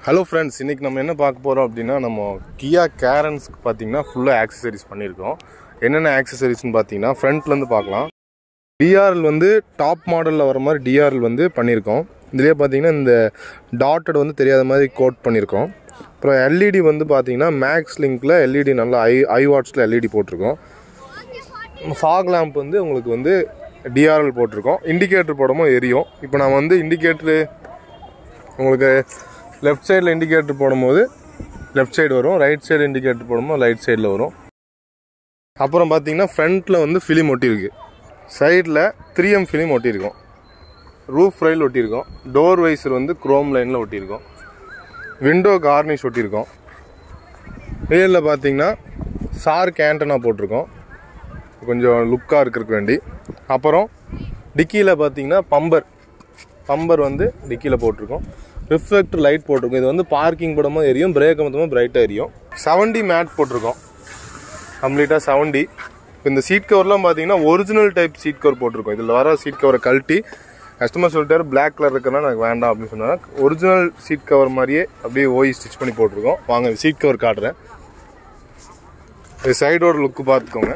hello friends இன்றைக்கி நம்ம என்ன பார்க்க போகிறோம் அப்படின்னா நம்ம கியா கேரன்ஸ்க்கு பார்த்தீங்கன்னா ஃபுல்லாக ஆக்சசரிஸ் பண்ணியிருக்கோம் என்னென்ன ஆக்சசரிஸ்னு பார்த்தீங்கன்னா ஃப்ரண்ட்லேருந்து பார்க்கலாம் டிஆர்எல் வந்து டாப் மாடலில் வர மாதிரி டிஆர்எல் வந்து பண்ணியிருக்கோம் இதுலேயே பார்த்தீங்கன்னா இந்த டாட்டட் வந்து தெரியாத மாதிரி கோட் பண்ணியிருக்கோம் அப்புறம் எல்இடி வந்து பார்த்தீங்கன்னா மேக்ஸ் லிங்க்கில் எல்இடி நல்லா ஐ ஐ வாட்ஸில் எல்இடி போட்டிருக்கோம் ஃபாக் லேம்ப் வந்து உங்களுக்கு வந்து டிஆர்எல் போட்டிருக்கோம் இண்டிகேட்டர் போடும்போது எரியும் இப்போ நான் வந்து இண்டிகேட்டரு உங்களுக்கு லெஃப்ட் சைடில் இண்டிகேட்டர் போடும்போது லெஃப்ட் சைடு வரும் ரைட் சைடு இண்டிகேட்டர் போடும்போது ரைட் சைடில் வரும் அப்புறம் பார்த்தீங்கன்னா ஃப்ரண்ட்டில் வந்து ஃபிலிம் ஒட்டியிருக்கு சைடில் த்ரீ எம் ஃபிலிம் ஒட்டியிருக்கோம் ரூஃப் ரயில் ஒட்டியிருக்கோம் டோர் வைசர் வந்து குரோம் லைனில் ஒட்டியிருக்கோம் விண்டோ கார்னிஷ் ஒட்டியிருக்கோம் ரியலில் பார்த்தீங்கன்னா சார்க் ஆண்டனா போட்டிருக்கோம் கொஞ்சம் லுக்காக இருக்கிறதுக்கு வேண்டி அப்புறம் டிக்கியில் பார்த்தீங்கன்னா பம்பர் பம்பர் வந்து டிக்கியில் போட்டிருக்கோம் ரிஃப்ளெக்டர் லைட் போட்டிருக்கோம் இது வந்து பார்க்கிங் போடும்போது எரியும் பிரேக் மொத்தமாக பிரைட்டாக எரியும் செவன்டி மேட் போட்டிருக்கோம் கம்ப்ளீட்டாக செவன்டி இப்போ இந்த சீட் கவர்லாம் பார்த்தீங்கன்னா ஒரிஜினல் டைப் சீட் கவர் போட்டிருக்கோம் இதில் வர சீட் கவரை கழட்டி கஸ்டமர் சொல்லிட்டாரு பிளாக் கலர் இருக்கிறனா எனக்கு வேண்டாம் அப்படின்னு சொன்னாங்க ஒரிஜினல் சீட் கவர் மாதிரியே அப்படியே ஓய் ஸ்டிச் பண்ணி போட்டிருக்கோம் வாங்க சீட் கவர் காட்டுறேன் இது சைடோட லுக்கு பார்த்துக்கோங்க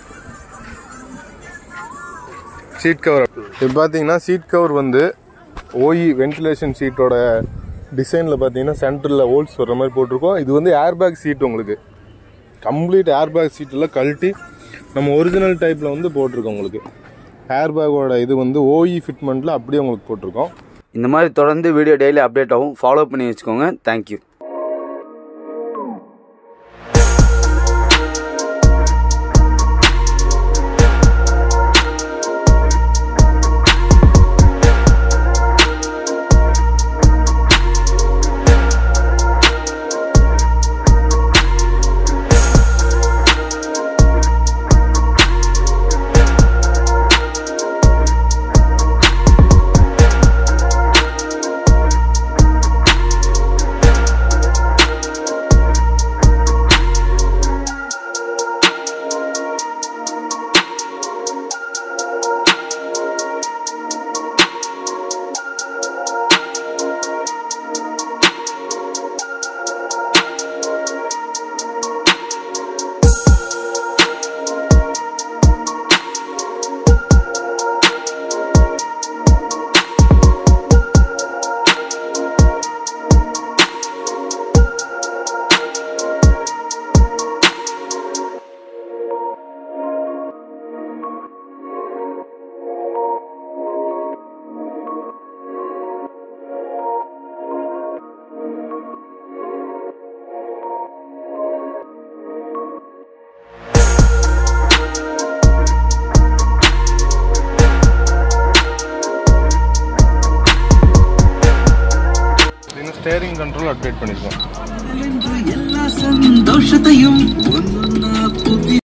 சீட் கவர் இப்போ பார்த்தீங்கன்னா சீட் கவர் வந்து ஓஇ வென்டிலேஷன் சீட்டோட டிசைனில் பார்த்தீங்கன்னா சென்டரில் ஹோல்ஸ் வர்ற மாதிரி போட்டிருக்கோம் இது வந்து ஏர்பேக் சீட் உங்களுக்கு கம்ப்ளீட் ஏர்பேக் சீட்டெல்லாம் கழட்டி நம்ம ஒரிஜினல் டைப்பில் வந்து போட்டிருக்கோம் உங்களுக்கு ஏர்பேக்கோட இது வந்து ஓஇ ஃபிட்மெண்ட்டில் அப்படியே உங்களுக்கு போட்டிருக்கோம் இந்த மாதிரி தொடர்ந்து வீடியோ டெய்லி அப்டேட் ஆகும் ஃபாலோ பண்ணி வச்சுக்கோங்க தேங்க்யூ இன்னும் ஸ்டேரிங் கண்ட்ரோல் அப்டேட் பண்ணியிருக்கோம் எல்லா சந்தோஷத்தையும் ஒன்னா புதி